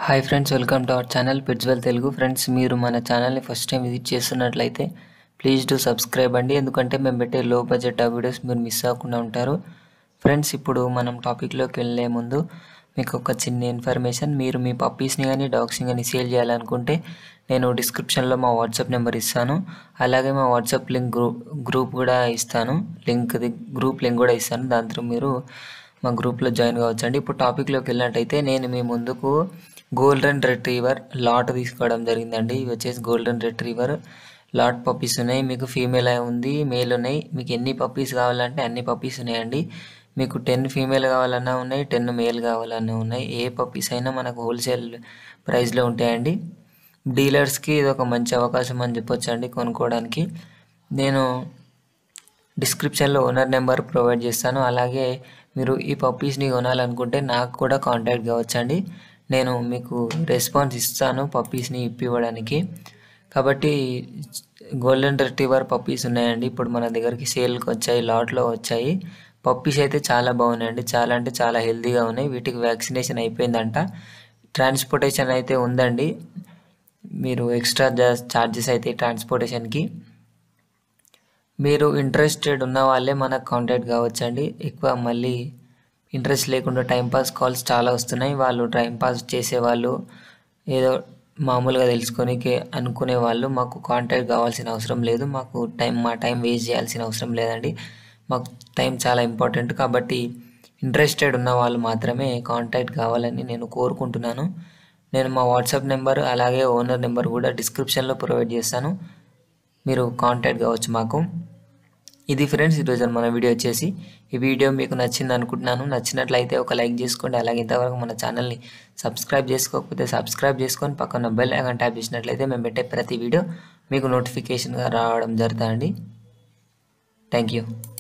hi friends welcome to our channel Pitswell Telugu friends మీరు మన ఛానల్ని ఫస్ట్ టైం విజిట్ చేస్తున్నట్లయితే ప్లీజ్ డూ సబ్స్క్రైబ్ అండి ఎందుకంటే మేము పెట్టే లో బడ్జెట్ ఆ వీడియోస్ మీరు మిస్ అవ్వకుండా ఉంటారు ఫ్రెండ్స్ ఇప్పుడు మనం టాపిక్లోకి వెళ్ళే ముందు మీకు ఒక చిన్న ఇన్ఫర్మేషన్ మీరు మీ పప్పీస్ని కానీ డాగ్స్ని కానీ సేల్ చేయాలనుకుంటే నేను డిస్క్రిప్షన్లో మా వాట్సాప్ నెంబర్ ఇస్తాను అలాగే మా వాట్సాప్ లింక్ గ్రూప్ గ్రూప్ కూడా ఇస్తాను లింక్ గ్రూప్ లింక్ కూడా ఇస్తాను దాంతో మీరు మా గ్రూప్లో జాయిన్ కావచ్చు అండి ఇప్పుడు టాపిక్లోకి వెళ్ళినట్టయితే నేను మీ ముందుకు గోల్డెన్ రెట్రీవర్ లాట్ తీసుకోవడం జరిగిందండి ఇవి వచ్చేసి గోల్డెన్ రెట్రీవర్ లాట్ పప్పీస్ ఉన్నాయి మీకు ఫీమేల్ ఉంది మేల్ ఉన్నాయి మీకు ఎన్ని పప్పీస్ కావాలంటే అన్ని పప్పీస్ ఉన్నాయండి మీకు టెన్ ఫీమేల్ కావాలన్నా ఉన్నాయి టెన్ మేల్ కావాలన్నా ఉన్నాయి ఏ పప్పీస్ అయినా మనకు హోల్సేల్ ప్రైస్లో ఉంటాయండి డీలర్స్కి ఇది ఒక మంచి అవకాశం అని చెప్పొచ్చు అండి కొనుక్కోవడానికి నేను డిస్క్రిప్షన్లో ఓనర్ నెంబర్ ప్రొవైడ్ చేస్తాను అలాగే మీరు ఈ పప్పీస్ని కొనాలనుకుంటే నాకు కూడా కాంటాక్ట్ కావచ్చండి నేను మీకు రెస్పాన్స్ ఇస్తాను పప్పీస్ని ఇప్పివ్వడానికి కాబట్టి గోల్డెన్ రిట్రీవర్ పప్పీస్ ఉన్నాయండి ఇప్పుడు మన దగ్గరికి సేల్కి వచ్చాయి లాట్లో వచ్చాయి పప్పీస్ అయితే చాలా బాగున్నాయండి చాలా అంటే చాలా హెల్తీగా ఉన్నాయి వీటికి వ్యాక్సినేషన్ అయిపోయిందంట ట్రాన్స్పోర్టేషన్ అయితే ఉందండి మీరు ఎక్స్ట్రా ఛార్జెస్ అయితే ట్రాన్స్పోర్టేషన్కి మీరు ఇంట్రెస్టెడ్ ఉన్న వాళ్ళే మనకు కాంటాక్ట్ కావచ్చండి ఎక్కువ మళ్ళీ ఇంట్రెస్ట్ లేకుండా టైంపాస్ కాల్స్ చాలా వస్తున్నాయి వాళ్ళు టైంపాస్ చేసేవాళ్ళు ఏదో మామూలుగా తెలుసుకొని అనుకునే వాళ్ళు మాకు కాంటాక్ట్ కావాల్సిన అవసరం లేదు మాకు టైం మా టైం వేస్ట్ చేయాల్సిన అవసరం లేదండి మాకు టైం చాలా ఇంపార్టెంట్ కాబట్టి ఇంట్రెస్టెడ్ ఉన్న వాళ్ళు మాత్రమే కాంటాక్ట్ కావాలని నేను కోరుకుంటున్నాను నేను మా వాట్సాప్ నెంబర్ అలాగే ఓనర్ నెంబర్ కూడా డిస్క్రిప్షన్లో ప్రొవైడ్ చేస్తాను మీరు కాంటాక్ట్ కావచ్చు మాకు ఇది ఫ్రెండ్స్ ఈరోజు మన వీడియో వచ్చేసి ఈ వీడియో మీకు నచ్చింది అనుకుంటున్నాను నచ్చినట్లయితే ఒక లైక్ చేసుకోండి అలాగే ఇంతవరకు మన ఛానల్ని సబ్స్క్రైబ్ చేసుకోకపోతే సబ్స్క్రైబ్ చేసుకొని పక్కన బెల్ ఐకాన్ ట్యాప్ చేసినట్లయితే మేము పెట్టే ప్రతి వీడియో మీకు నోటిఫికేషన్గా రావడం జరుగుతుందండి థ్యాంక్ యూ